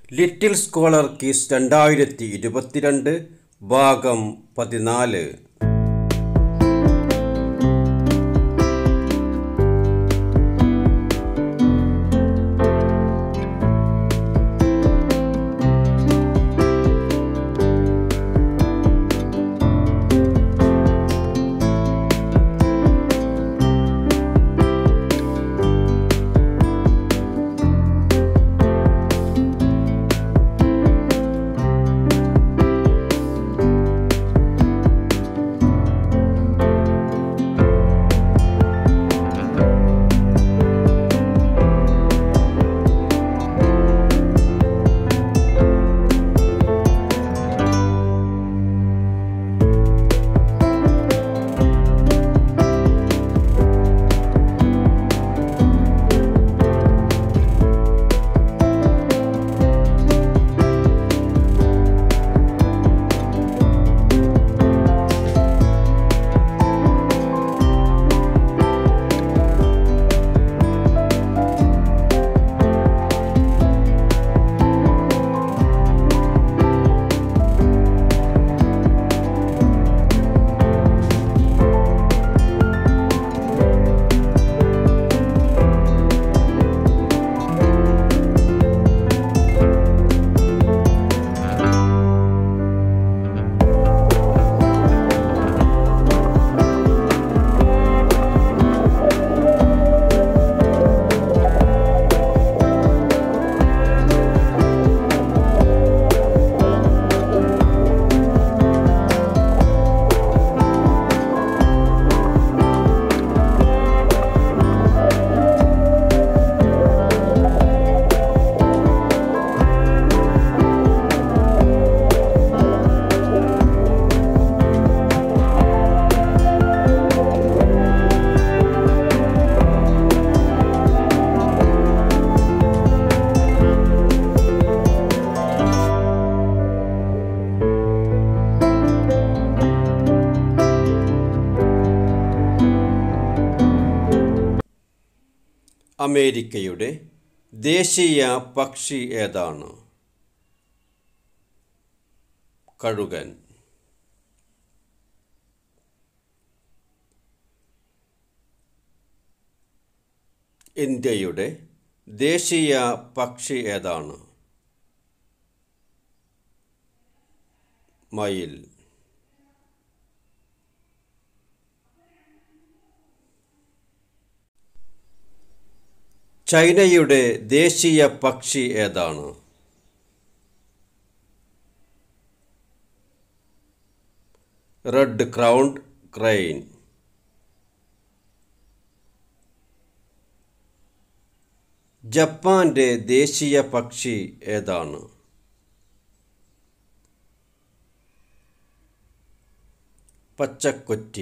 little scholar keys രണ്ടായിരത്തി ഇരുപത്തിരണ്ട് ഭാഗം പതിനാല് അമേരിക്കയുടെ ദേശീയ പക്ഷി ഏതാണ് കഴുകൻ ഇന്ത്യയുടെ ദേശീയ പക്ഷി ഏതാണ് മയിൽ ചൈനയുടെ ദേശീയ പക്ഷി ഏതാണ് റെഡ് ക്രൗണ്ട് ക്രെയിൻ ജപ്പാന്റെ ദേശീയ പക്ഷി ഏതാണ് പച്ചക്കൊറ്റി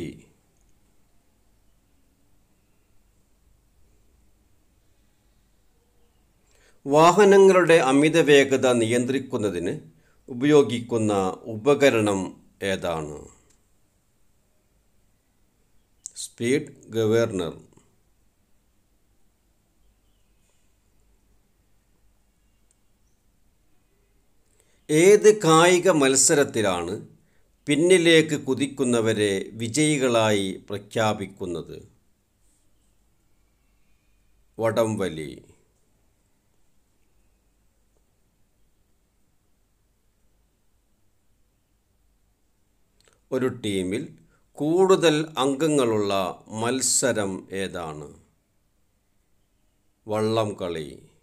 വാഹനങ്ങളുടെ അമിത വേഗത നിയന്ത്രിക്കുന്നതിന് ഉപയോഗിക്കുന്ന ഉപകരണം ഏതാണ് സ്പീഡ് ഗവേർണർ ഏത് കായിക മത്സരത്തിലാണ് പിന്നിലേക്ക് കുതിക്കുന്നവരെ വിജയികളായി പ്രഖ്യാപിക്കുന്നത് വടംവലി ഒരു ടീമിൽ കൂടുതൽ അംഗങ്ങളുള്ള മത്സരം ഏതാണ് വള്ളം കളി